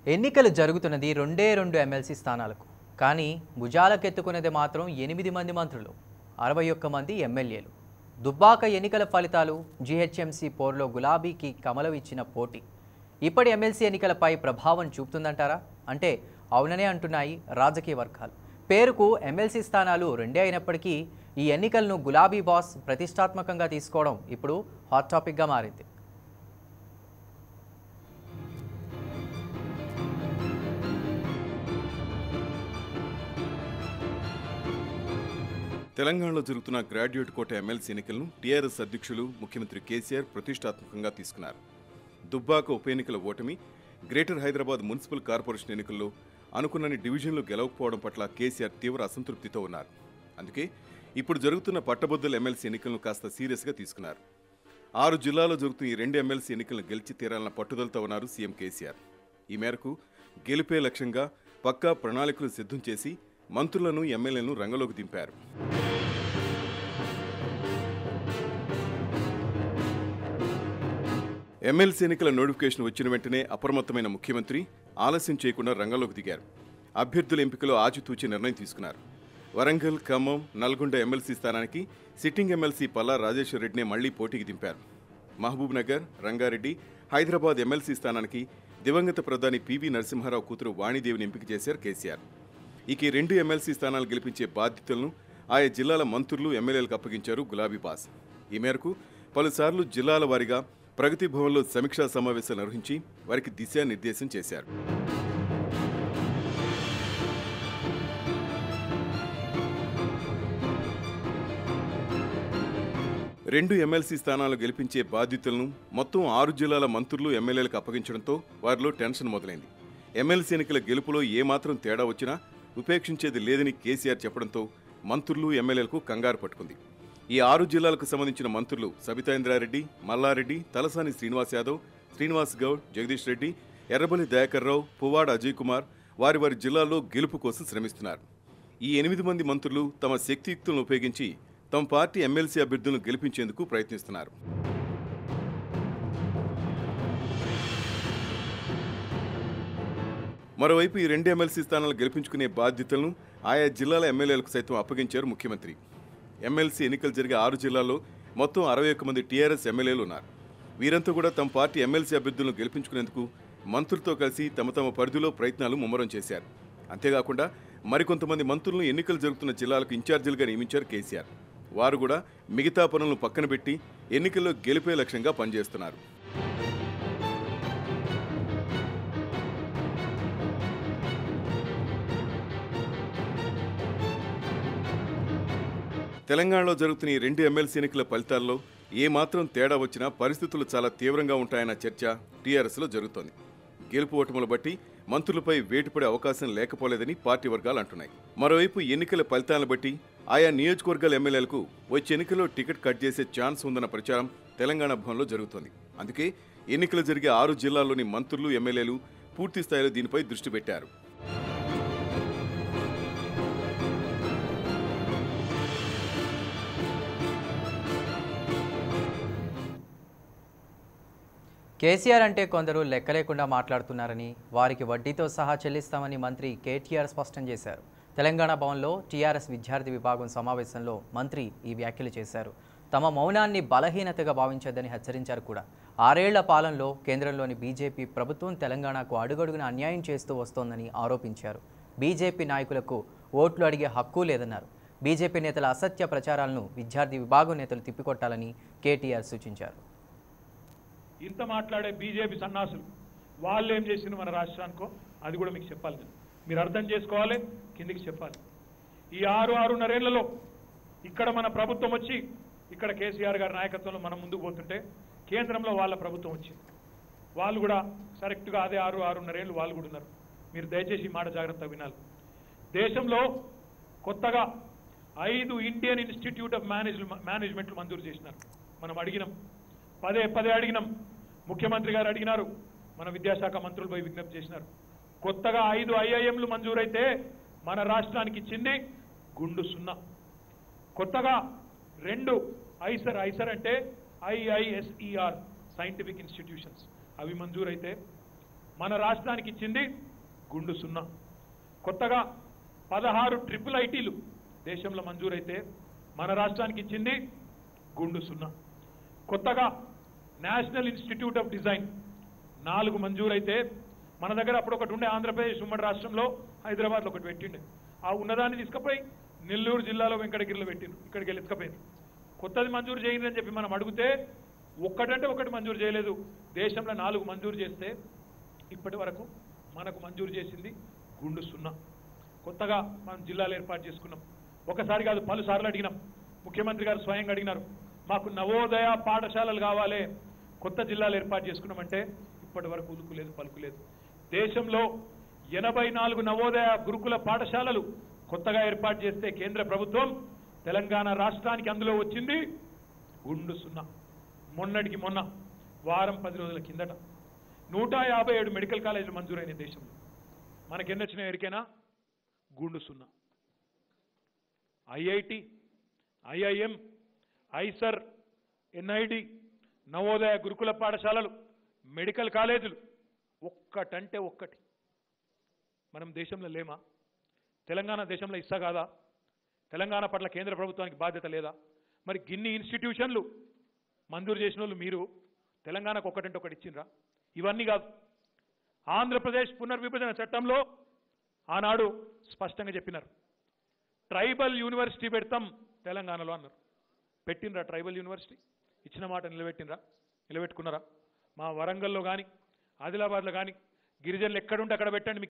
ఎన్నికలు జరుగుతున్నది రెండే రెండు ఎమ్మెల్సీ స్థానాలకు కానీ భుజాలకెత్తుకున్నది మాత్రం ఎనిమిది మంది మంత్రులు అరవై ఒక్క మంది ఎమ్మెల్యేలు దుబ్బాక ఎన్నికల ఫలితాలు జీహెచ్ఎంసీ పోర్లో గులాబీకి కమలం ఇచ్చిన పోటీ ఇప్పటి ఎమ్మెల్సీ ఎన్నికలపై ప్రభావం చూపుతుందంటారా అంటే అవుననే అంటున్నాయి రాజకీయ వర్గాలు పేరుకు ఎమ్మెల్సీ స్థానాలు రెండే అయినప్పటికీ ఈ ఎన్నికలను గులాబీ బాస్ ప్రతిష్టాత్మకంగా తీసుకోవడం ఇప్పుడు హాట్ టాపిక్గా మారింది తెలంగాణలో జరుగుతున్న గ్రాడ్యుయేట్ కోట ఎమ్మెల్సీ ఎన్నికలను టీఆర్ఎస్ అధ్యక్షులు ముఖ్యమంత్రి కేసీఆర్ ప్రతిష్టాత్మకంగా తీసుకున్నారు దుబ్బాక ఉప ఎన్నికల ఓటమి గ్రేటర్ హైదరాబాద్ మున్సిపల్ కార్పొరేషన్ ఎన్నికల్లో అనుకున్నన్ని డివిజన్లు గెలవకపోవడం పట్ల కేసీఆర్ తీవ్ర అసంతృప్తితో ఉన్నారు అందుకే ఇప్పుడు జరుగుతున్న పట్టభద్రుల ఎమ్మెల్సీ ఎన్నికలను కాస్త సీరియస్గా తీసుకున్నారు ఆరు జిల్లాల్లో జరుగుతున్న ఈ రెండు ఎమ్మెల్సీ ఎన్నికలను గెలిచి తీరాలన్న పట్టుదలతో ఉన్నారు సీఎం కేసీఆర్ ఈ మేరకు గెలిపే లక్ష్యంగా పక్కా ప్రణాళికలు సిద్ధం చేసి మంత్రులను ఎమ్మెల్యేలను రంగంలోకి దింపారు ఎమ్మెల్సీ ఎన్నికల నోటిఫికేషన్ వచ్చిన వెంటనే అప్రమత్తమైన ముఖ్యమంత్రి ఆలస్యం చేయకుండా రంగంలోకి దిగారు అభ్యర్థుల ఎంపికలో ఆచితూచి నిర్ణయం తీసుకున్నారు వరంగల్ ఖమ్మం నల్గొండ ఎమ్మెల్సీ స్థానానికి సిట్టింగ్ ఎమ్మెల్సీ పల్లా రాజేశ్వర రెడ్డినే మళ్లీ పోటీకి దింపారు మహబూబ్ నగర్ రంగారెడ్డి హైదరాబాద్ ఎమ్మెల్సీ స్థానానికి దివంగత ప్రధాని పివి నరసింహారావు కూతురు వాణిదేవిని ఎంపిక చేశారు కేసీఆర్ ఇక ఈ రెండు ఎమ్మెల్సీ స్థానాలు గెలిపించే బాధ్యతలను ఆయా జిల్లాల మంత్రులు ఎమ్మెల్యేలకు అప్పగించారు గులాబీ బాస్ ఈ మేరకు పలుసార్లు జిల్లాల వారీగా ప్రగతి భవన్లో సమీక్షా సమావేశాలు నిర్వహించి వారికి దిశానిర్దేశం చేశారు రెండు ఎమ్మెల్సీ స్థానాలు గెలిపించే బాధ్యతలను మొత్తం ఆరు జిల్లాల మంత్రులు ఎమ్మెల్యేలకు అప్పగించడంతో వారిలో టెన్షన్ మొదలైంది ఎమ్మెల్సీ ఎన్నికల గెలుపులో ఏమాత్రం తేడా వచ్చినా ఉపేక్షించేది లేదని కేసీఆర్ చెప్పడంతో మంత్రులు ఎమ్మెల్యేలకు కంగారు పట్టుకుంది ఈ ఆరు జిల్లాలకు సంబంధించిన మంత్రులు సబితాయింద్రారెడ్డి మల్లారెడ్డి తలసాని శ్రీనివాస్ యాదవ్ శ్రీనివాస్ గౌడ్ జగదీష్ రెడ్డి ఎర్రబల్లి దయాకర్ రావు పువ్వాడ అజయ్ కుమార్ వారి వారి జిల్లాల్లో గెలుపు కోసం శ్రమిస్తున్నారు ఈ ఎనిమిది మంది మంత్రులు తమ శక్తియుక్తులను ఉపయోగించి తమ పార్టీ ఎమ్మెల్సీ అభ్యర్థులను గెలిపించేందుకు ప్రయత్నిస్తున్నారు మరోవైపు ఈ రెండు ఎమ్మెల్సీ స్థానాలు గెలిపించుకునే బాధ్యతలను ఆయా జిల్లాల ఎమ్మెల్యేలకు సైతం అప్పగించారు ముఖ్యమంత్రి ఎమ్మెల్సీ ఎన్నికలు జరిగే ఆరు జిల్లాల్లో మొత్తం అరవై ఒక్క మంది టీఆర్ఎస్ ఎమ్మెల్యేలు ఉన్నారు వీరంతా కూడా తమ పార్టీ ఎమ్మెల్సీ అభ్యర్థులను గెలిపించుకునేందుకు మంత్రులతో కలిసి తమ తమ పరిధిలో ప్రయత్నాలు ముమ్మరం చేశారు అంతేకాకుండా మరికొంతమంది మంత్రులను ఎన్నికలు జరుగుతున్న జిల్లాలకు ఇన్ఛార్జీలుగా నియమించారు కేసీఆర్ వారు కూడా మిగతా పనులను పక్కన పెట్టి ఎన్నికల్లో గెలిపే లక్ష్యంగా పనిచేస్తున్నారు తెలంగాణలో జరుగుతున్న ఈ రెండు ఎమ్మెల్సీ ఎన్నికల ఫలితాల్లో ఏ మాత్రం తేడా వచ్చినా పరిస్థితులు చాలా తీవ్రంగా ఉంటాయన్న చర్చ టీఆర్ఎస్లో జరుగుతోంది గెలుపు ఓటములు బట్టి మంత్రులపై వేటుపడే అవకాశం లేకపోలేదని పార్టీ వర్గాలు అంటున్నాయి మరోవైపు ఎన్నికల ఫలితాలను బట్టి ఆయా నియోజకవర్గాల ఎమ్మెల్యేలకు వచ్చే ఎన్నికల్లో టికెట్ కట్ చేసే ఛాన్స్ ఉందన్న ప్రచారం తెలంగాణ భవన్లో జరుగుతోంది అందుకే ఎన్నికలు జరిగే ఆరు జిల్లాల్లోని మంత్రులు ఎమ్మెల్యేలు పూర్తి స్థాయిలో దీనిపై దృష్టి పెట్టారు కేసీఆర్ అంటే కొందరు లెక్కలేకుండా మాట్లాడుతున్నారని వారికి వడ్డీతో సహా చెల్లిస్తామని మంత్రి కేటీఆర్ స్పష్టం చేశారు తెలంగాణ భవన్లో టీఆర్ఎస్ విద్యార్థి విభాగం సమావేశంలో మంత్రి ఈ వ్యాఖ్యలు చేశారు తమ మౌనాన్ని బలహీనతగా భావించొద్దని హెచ్చరించారు కూడా ఆరేళ్ల పాలనలో కేంద్రంలోని బీజేపీ ప్రభుత్వం తెలంగాణకు అడుగడుగున అన్యాయం చేస్తూ వస్తోందని ఆరోపించారు బీజేపీ నాయకులకు ఓట్లు అడిగే హక్కు లేదన్నారు బీజేపీ నేతల అసత్య ప్రచారాలను విద్యార్థి విభాగం నేతలు తిప్పికొట్టాలని కేటీఆర్ సూచించారు ఇంత మాట్లాడే బీజేపీ సన్నాసులు వాళ్ళు ఏం చేసింది మన రాష్ట్రానికో అది కూడా మీకు చెప్పాలి నేను మీరు అర్థం చేసుకోవాలి కిందికి చెప్పాలి ఈ ఆరు ఆరున్నరేళ్లలో ఇక్కడ మన ప్రభుత్వం వచ్చి ఇక్కడ కేసీఆర్ గారి నాయకత్వంలో మనం ముందుకు పోతుంటే కేంద్రంలో వాళ్ళ ప్రభుత్వం వచ్చింది వాళ్ళు కూడా కరెక్ట్గా అదే ఆరు ఆరున్నరేళ్ళు వాళ్ళు కూడా ఉన్నారు మీరు దయచేసి ఈ మాట జాగ్రత్తగా వినాలి దేశంలో కొత్తగా ఐదు ఇండియన్ ఇన్స్టిట్యూట్ ఆఫ్ మేనేజ్ మేనేజ్మెంట్లు మంజూరు చేసినారు మనం అడిగినాం పదే పదే అడిగినాం ముఖ్యమంత్రి గారు అడిగినారు మన విద్యాశాఖ మంత్రులు పోయి విజ్ఞప్తి చేసినారు కొత్తగా ఐదు ఐఐఎంలు మంజూరైతే మన రాష్ట్రానికి ఇచ్చింది గుండు సున్నా కొత్తగా రెండు ఐసర్ ఐసర్ అంటే ఐఐఎస్ఈఆర్ సైంటిఫిక్ ఇన్స్టిట్యూషన్స్ అవి మంజూరైతే మన రాష్ట్రానికి ఇచ్చింది గుండు సున్నా కొత్తగా పదహారు ట్రిపుల్ ఐటీలు దేశంలో మంజూరైతే మన రాష్ట్రానికి ఇచ్చింది గుండు సున్నా కొత్తగా నేషనల్ ఇన్స్టిట్యూట్ ఆఫ్ డిజైన్ నాలుగు మంజూరైతే మన దగ్గర అప్పుడు ఒకటి ఉండే ఆంధ్రప్రదేశ్ ఉమ్మడి రాష్ట్రంలో హైదరాబాద్లో ఒకటి పెట్టిండే ఆ ఉన్నదాన్ని తీసుకుపోయి నెల్లూరు జిల్లాలో వెంకటగిరిలో పెట్టిండు ఇక్కడికి వెళ్ళి ఎత్తుకపోయింది కొత్తది మంజూరు చేయండి అని చెప్పి మనం అడిగితే ఒక్కటంటే ఒకటి మంజూరు చేయలేదు దేశంలో నాలుగు మంజూరు చేస్తే ఇప్పటి వరకు మనకు మంజూరు చేసింది గుండు సున్నా కొత్తగా మనం జిల్లాలు ఏర్పాటు చేసుకున్నాం ఒకసారి కాదు పలుసార్లు అడిగినాం ముఖ్యమంత్రి గారు స్వయంగా అడిగినారు మాకు నవోదయ పాఠశాలలు కావాలి కొత్త జిల్లాలు ఏర్పాటు చేసుకున్నామంటే ఇప్పటి వరకు ఉలుకు లేదు పలుకు లేదు దేశంలో ఎనభై నాలుగు నవోదయ గురుకుల పాఠశాలలు కొత్తగా ఏర్పాటు చేస్తే కేంద్ర ప్రభుత్వం తెలంగాణ రాష్ట్రానికి అందులో వచ్చింది గుండు సున్నా మొన్నటికి మొన్న వారం పది రోజుల కిందట నూట యాభై ఏడు మెడికల్ కాలేజీలు మంజూరైన దేశంలో మనకెన్ని వచ్చినాయి ఎరికైనా గుండు సున్నా IIT IIM IISER NID Navodaya గురుకుల పాఠశాలలు మెడికల్ కాలేజీలు ఒక్కటంటే ఒక్కటి మనం దేశంలో లేమా తెలంగాణ దేశంలో ఇస్తా కాదా తెలంగాణ పట్ల కేంద్ర ప్రభుత్వానికి బాధ్యత లేదా మరి గిన్ని ఇన్స్టిట్యూషన్లు మంజూరు చేసిన వాళ్ళు మీరు తెలంగాణకు ఒకటంటే ఒకటి ఇచ్చిండ్రా ఇవన్నీ కాదు ఆంధ్రప్రదేశ్ పునర్విభజన చట్టంలో ఆనాడు స్పష్టంగా చెప్పినారు ట్రైబల్ యూనివర్సిటీ పెడతాం తెలంగాణలో అన్నారు పెట్టినరా ట్రైబల్ యూనివర్సిటీ ఇచ్చిన మాట నిలబెట్టినరా నిలబెట్టుకున్నారా మా వరంగల్లో కానీ ఆదిలాబాద్లో కానీ గిరిజనులు ఎక్కడుంటే అక్కడ పెట్టండి మీకు